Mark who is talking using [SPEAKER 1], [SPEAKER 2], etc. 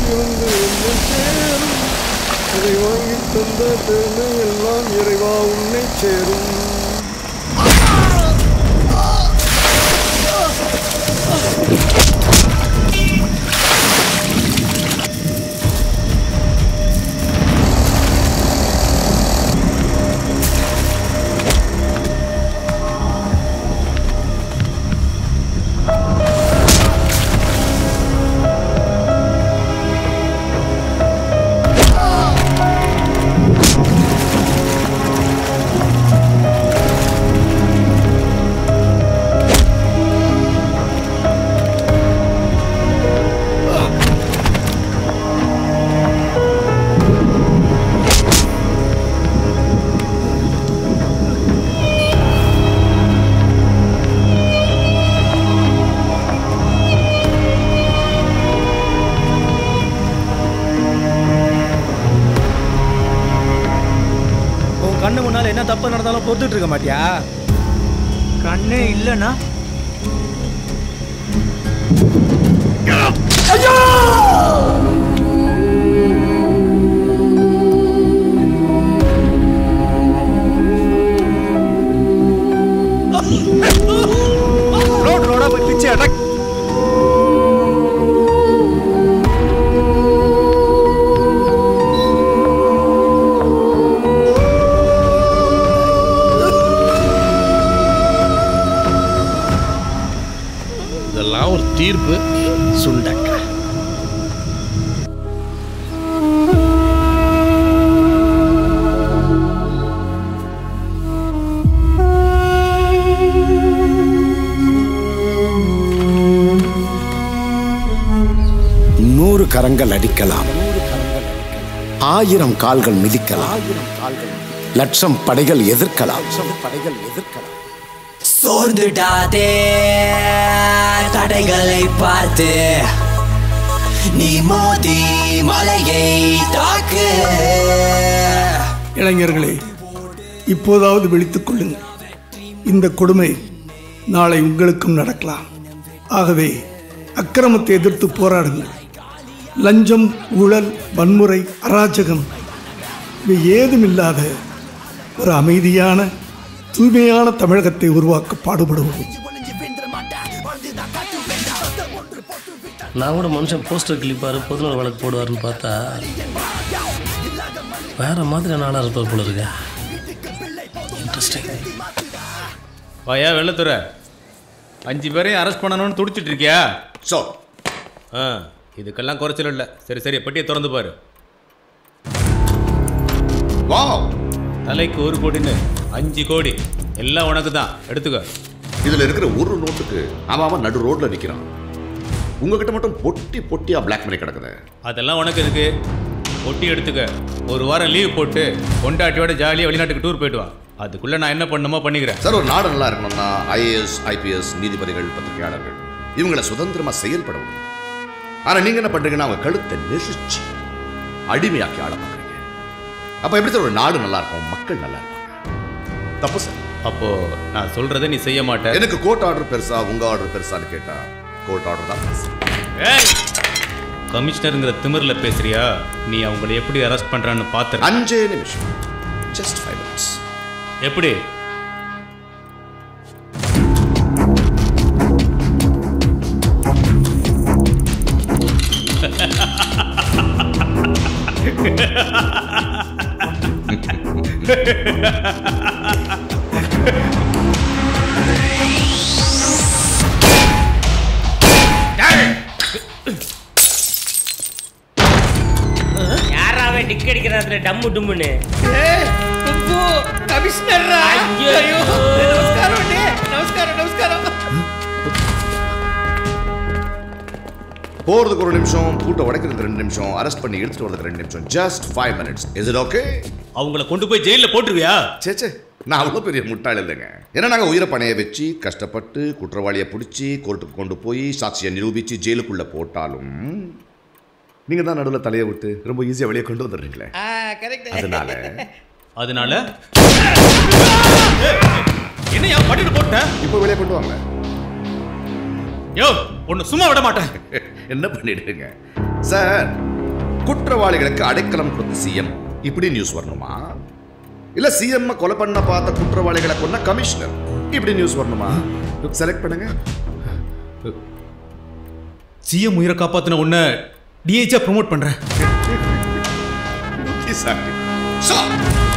[SPEAKER 1] இருந்து என்னை சேரும் அதை வாங்கி தந்த பெருமை எல்லாம் இறைவா உன்னை சேரும்
[SPEAKER 2] உன் கண்ணு முன்னால என்ன தப்பு நடந்தாலும் பொறுத்துட்டு இருக்க மாட்டியா
[SPEAKER 3] கண்ணே இல்லைன்னா
[SPEAKER 2] ரோடு ரோடா போய் பிச்சை அடக்
[SPEAKER 4] இதெல்லாம் ஒரு தீர்ப்பு
[SPEAKER 2] சுண்டக்கா
[SPEAKER 5] நூறு கரங்கள் அடிக்கலாம் ஆயிரம் கால்கள் மிதிக்கலாம் லட்சம் படைகள் எதிர்க்கலாம் படைகள் எதிர்க்கலாம்
[SPEAKER 6] சோர்ந்துடாதே தடைகளை பார்த்து நீ மோதி மலையை தாக்கு
[SPEAKER 1] இளைஞர்களே இப்போதாவது விழித்துக் கொள்ளுங்கள் இந்த கொடுமை நாளை உங்களுக்கும் நடக்கலாம் ஆகவே அக்கிரமத்தை எதிர்த்து போராடுங்கள் லஞ்சம் ஊழல் வன்முறை அராஜகம் இவை ஏதுமில்லாத ஒரு அமைதியான தூய்மையான தமிழகத்தை உருவாக்க பாடுபடுவோம்
[SPEAKER 4] நான் கூட மனுஷன் போஸ்டர் கிளிப்பாரு பொதுநல வழக்கு போடுவாருன்னு பார்த்தா வேற மாதிரி நாளாக இருப்பார் போல இருக்க இன்ட்ரெஸ்டிங்
[SPEAKER 7] வாயா வெள்ளத்துறை அஞ்சு பேரையும் அரெஸ்ட் பண்ணணும்னு துடிச்சிட்டு இருக்கியா
[SPEAKER 8] ஸோ
[SPEAKER 7] ஆ இதுக்கெல்லாம் குறைச்சல் இல்லை சரி சரி பெட்டியை திறந்து பாரு
[SPEAKER 8] வாவ்
[SPEAKER 7] தலைக்கு ஒரு கோடின்னு அஞ்சு கோடி எல்லாம் உனக்கு தான் எடுத்துக்க
[SPEAKER 8] இதுல இருக்கிற ஒரு நோட்டுக்கு அவன் அவன் நடு ரோட்ல நிக்கிறான் உங்ககிட்ட மட்டும் பொட்டி பொட்டியா பிளாக் மணி கிடக்குது
[SPEAKER 7] அதெல்லாம் உனக்கு இருக்கு ஒட்டி எடுத்துக்க ஒரு வாரம் லீவ் போட்டு கொண்டாட்டியோட ஜாலியாக வெளிநாட்டுக்கு டூர் போயிட்டு வா அதுக்குள்ள நான் என்ன பண்ணுமோ பண்ணிக்கிறேன்
[SPEAKER 8] சார் ஒரு நாடு நல்லா இருக்கணும்னா ஐஏஎஸ் ஐபிஎஸ் நீதிபதிகள் பத்திரிகையாளர்கள் இவங்களை சுதந்திரமா செயல்பட விடணும் ஆனா நீங்க என்ன பண்றீங்கன்னா அவங்க கழுத்தை நெரிச்சு அடிமையாக்கி ஆள பார்க்குறீங்க அப்ப எப்படி சார் ஒரு நாடு நல்லா இருக்கும் மக்கள் நல்லா இருப்பாங்க தப்பு சார்
[SPEAKER 7] அப்போ நான் சொல்றதை நீ செய்ய மாட்ட
[SPEAKER 8] எனக்கு கோர்ட் ஆர்டர் பெருசா உங்க ஆர்டர் பெருசான்னு கேட்டா கோர்ட் ஆர்டர் தான் பெருசு.
[SPEAKER 7] ஏய்! கமிஷனருங்கிற திமிர்ல பேசுறியா நீ அவங்களை எப்படி அரெஸ்ட் பண்றான்னு பாத்துற
[SPEAKER 8] அஞ்சே நிமிஷம் ஜஸ்ட் ஃபைவ் மினிட்ஸ்
[SPEAKER 7] எப்படி
[SPEAKER 9] யாராவே டிக் அடிக்கிறாத்துல டம்மு டும்முன்னு
[SPEAKER 2] கமிஷனர்ரா
[SPEAKER 9] ஐயோ.
[SPEAKER 2] ஐயோ நமஸ்காரம் அண்ணே. நமஸ்காரம் நமஸ்காரம்
[SPEAKER 8] போறதுக்கு ஒரு நிமிஷம் பூட்டை உடைக்கிறதுக்கு ரெண்டு நிமிஷம் அரெஸ்ட் பண்ணி எடுத்துட்டு வரதுக்கு ரெண்டு நிமிஷம் just five minutes is it okay
[SPEAKER 7] அவங்கள கொண்டு போய் ஜெயில போட்டுருவியா
[SPEAKER 8] சேச்சே நான் அவ்வளோ பெரிய முட்டாள் இல்லைங்க ஏன்னா நாங்கள் உயிரை பணைய வச்சு கஷ்டப்பட்டு குற்றவாளியை பிடிச்சி கோர்ட்டுக்கு கொண்டு போய் சாட்சியை நிரூபித்து ஜெயிலுக்குள்ளே போட்டாலும் நீங்கள் தான் நடுவில் தலையை விட்டு ரொம்ப ஈஸியாக வெளியே கொண்டு வந்துடுறீங்களே அதனால
[SPEAKER 7] அதனால என்னையா பண்ணிட்டு போட்ட
[SPEAKER 8] இப்போ வெளியே கொண்டு வாங்க
[SPEAKER 7] யோ ஒன்னு சும்மா விட மாட்டேன்
[SPEAKER 8] என்ன பண்ணிடுங்க சார் குற்றவாளிகளுக்கு அடைக்கலம் கொடுத்த சிஎம் இப்படி நியூஸ் வரணுமா இல்ல சிஎம் கொலை பண்ண பார்த்த குற்றவாளிகளை கொன்ன கமிஷனர் இப்படி நியூஸ் வரணுமா செலக்ட் பண்ணுங்க
[SPEAKER 7] சிஎம் உயிரை காப்பாத்தின உன்னை டிஹெச்சா ப்ரோமோட் பண்றேன்
[SPEAKER 8] Exactly. So,